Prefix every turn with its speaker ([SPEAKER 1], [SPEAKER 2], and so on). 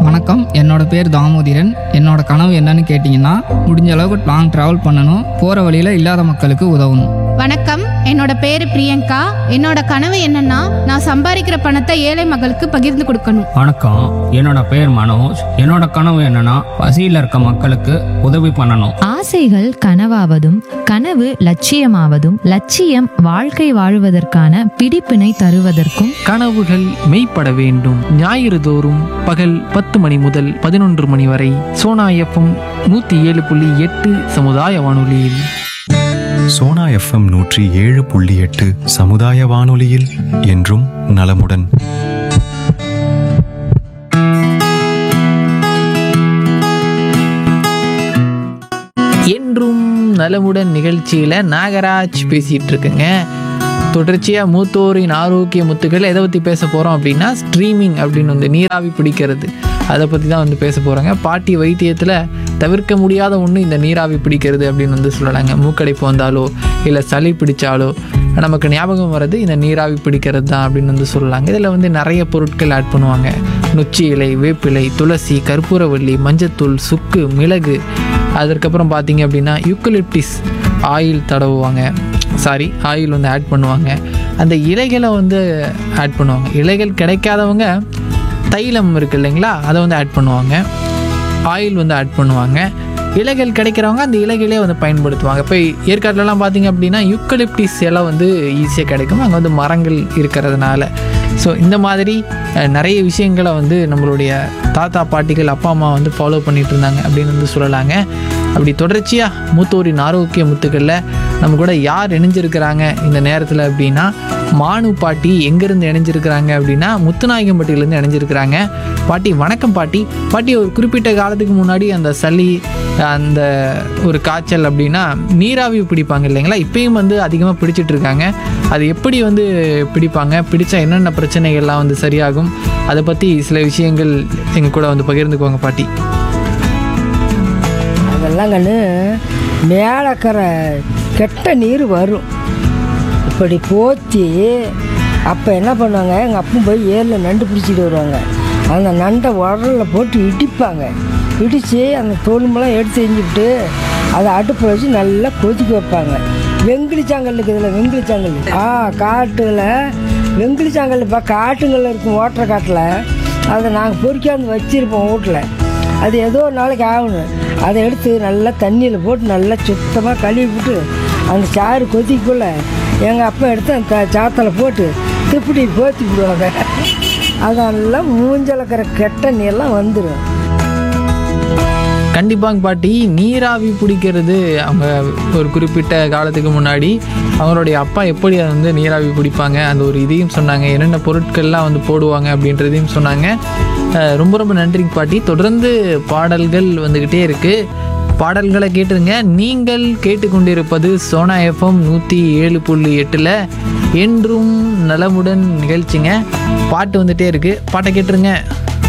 [SPEAKER 1] வணக்கம் என்னோட பேர் தாமோதிரன் என்னோட கனவு என்னன்னு கேட்டிங்கன்னா முடிஞ்ச அளவுக்கு லாங் ட்ராவல் பண்ணணும் போகிற வழியில் இல்லாத மக்களுக்கு உதவணும்
[SPEAKER 2] வணக்கம் என்னோட பேரு பிரியங்கா என்னோட கனவு என்னன்னா நான் சம்பாதிக்கிற பணத்தை ஏழை மக்களுக்கு பகிர்ந்து கொடுக்கணும்
[SPEAKER 3] வணக்கம் என்னோட பேர் மனோஜ் என்னோட கனவு என்னன்னா பசியில் இருக்க மக்களுக்கு உதவி பண்ணணும்
[SPEAKER 4] ஆசைகள் கனவாவதும் கனவு லட்சியமாவதும் லட்சியம் வாழ்க்கை வாழுவதற்கான பிடிப்பினை தருவதற்கும்
[SPEAKER 5] கனவுகள் மெய்ப்பட வேண்டும் ஞாயிறு தோறும் பகல் பத்து மணி முதல் பதினொன்று மணி வரை சோனா எஃப்எம் நூற்றி ஏழு புள்ளி எட்டு சமுதாய வானொலியில்
[SPEAKER 6] சோனா எஃப்எம் நூற்றி ஏழு புள்ளி எட்டு சமுதாய வானொலியில் என்றும் நலமுடன்
[SPEAKER 5] என்றும் நலமுடன் நிகழ்ச்சியில் நாகராஜ் பேசிகிட்டு இருக்குங்க தொடர்ச்சியாக மூத்தோரின் ஆரோக்கிய முத்துக்கள் எதை பற்றி பேச போகிறோம் அப்படின்னா ஸ்ட்ரீமிங் அப்படின்னு வந்து நீராவி பிடிக்கிறது அதை பற்றி தான் வந்து பேச போகிறாங்க பாட்டி வைத்தியத்தில் தவிர்க்க முடியாத ஒன்று இந்த நீராவி பிடிக்கிறது அப்படின்னு வந்து சொல்லலாங்க மூக்கடைப்பு வந்தாலோ இல்லை சளி பிடிச்சாலோ நமக்கு ஞாபகம் வர்றது இந்த நீராவி பிடிக்கிறது தான் அப்படின்னு வந்து சொல்லலாங்க இதில் வந்து நிறைய பொருட்கள் ஆட் பண்ணுவாங்க நொச்சி இலை வேப்பிலை துளசி கற்பூரவள்ளி மஞ்சத்தூள் சுக்கு மிளகு அதற்கப்புறம் பார்த்தீங்க அப்படின்னா யூக்கலிப்டிஸ் ஆயில் தடவுவாங்க சாரி ஆயில் வந்து ஆட் பண்ணுவாங்க அந்த இலைகளை வந்து ஆட் பண்ணுவாங்க இலைகள் கிடைக்காதவங்க தைலம் இருக்குது இல்லைங்களா அதை வந்து ஆட் பண்ணுவாங்க ஆயில் வந்து ஆட் பண்ணுவாங்க இலைகள் கிடைக்கிறவங்க அந்த இலைகளே வந்து பயன்படுத்துவாங்க இப்போ ஏற்காட்டிலலாம் பார்த்தீங்க அப்படின்னா யூக்கலிப்டிஸ் இலை வந்து ஈஸியாக கிடைக்கும் அங்கே வந்து மரங்கள் இருக்கிறதுனால ஸோ இந்த மாதிரி அஹ், நிறைய விஷயங்களை வந்து நம்மளுடைய தாத்தா பாட்டிகள் அப்பா அம்மா வந்து ஃபாலோ பண்ணிட்டு இருந்தாங்க அப்படின்னு வந்து சொல்லலாங்க அப்படி தொடர்ச்சியாக மூத்தோரின் ஆரோக்கிய முத்துக்களில் நம்ம கூட யார் இணைஞ்சிருக்கிறாங்க இந்த நேரத்தில் அப்படின்னா மானு பாட்டி எங்கேருந்து இணைஞ்சிருக்கிறாங்க அப்படின்னா முத்துநாயகம்பட்டியிலேருந்து இணைஞ்சிருக்கிறாங்க பாட்டி வணக்கம் பாட்டி பாட்டி ஒரு குறிப்பிட்ட காலத்துக்கு முன்னாடி அந்த சளி அந்த ஒரு காய்ச்சல் அப்படின்னா நீராவி பிடிப்பாங்க இல்லைங்களா இப்பயும் வந்து அதிகமாக பிடிச்சிட்டு இருக்காங்க அது எப்படி வந்து பிடிப்பாங்க பிடிச்சா என்னென்ன பிரச்சனைகள்லாம் வந்து சரியாகும் அதை பற்றி சில விஷயங்கள் எங்கள் கூட வந்து பகிர்ந்துக்குவாங்க பாட்டி
[SPEAKER 7] அதெல்லாம் கண்ணு மேலக்கிற கெட்ட நீர் வரும் இப்படி போச்சு அப்போ என்ன பண்ணுவாங்க எங்கள் அப்பன் போய் ஏரில் நண்டு பிடிச்சிட்டு வருவாங்க அந்த நண்டை உரலில் போட்டு இடிப்பாங்க இடித்து அந்த தோலுமெல்லாம் எடுத்து செஞ்சுவிட்டு அதை அடுப்பில் வச்சு நல்லா கொதிக்க வைப்பாங்க வெங்கிலிச்சாங்கல் இருக்குதுல்ல வெங்கிலிச்சாங்கல் ஆ காட்டில் வெங்கிலிச்சாங்கல் இப்போ காட்டுங்களில் இருக்கும் ஓட்டுற காட்டில் அதை நாங்கள் பொறிக்காந்து வச்சுருப்போம் வீட்டில் அது ஏதோ ஒரு நாளைக்கு ஆகணும் அதை எடுத்து நல்லா தண்ணியில் போட்டு நல்லா சுத்தமாக கழுவி விட்டு அந்த சாறு கொதிக்குள்ள எங்கள் அப்பா எடுத்து அந்த த- சாத்தில் போட்டு திப்பிடி போத்தி விடுவாங்க அதெல்லாம் மூஞ்சலக்கிற கெட்ட நீர்லாம் வந்துடும்
[SPEAKER 5] கண்டிப்பாங்க பாட்டி நீராவி பிடிக்கிறது அவங்க ஒரு குறிப்பிட்ட காலத்துக்கு முன்னாடி அவங்களுடைய அப்பா எப்படி அதை வந்து நீராவி பிடிப்பாங்க அந்த ஒரு இதையும் சொன்னாங்க என்னென்ன பொருட்கள்லாம் வந்து போடுவாங்க அப்படின்றதையும் சொன்னாங்க அஹ் ரொம்ப ரொம்ப நன்றிங்க பாட்டி தொடர்ந்து பாடல்கள் வந்துக்கிட்டே இருக்குது பாடல்களை கேட்டுருங்க நீங்கள் கேட்டுக்கொண்டிருப்பது சோனா எஃப்எம் நூற்றி ஏழு புள்ளி எட்டில் என்றும் நலமுடன் நிகழ்ச்சிங்க பாட்டு வந்துட்டே இருக்குது பாட்டை கேட்டுருங்க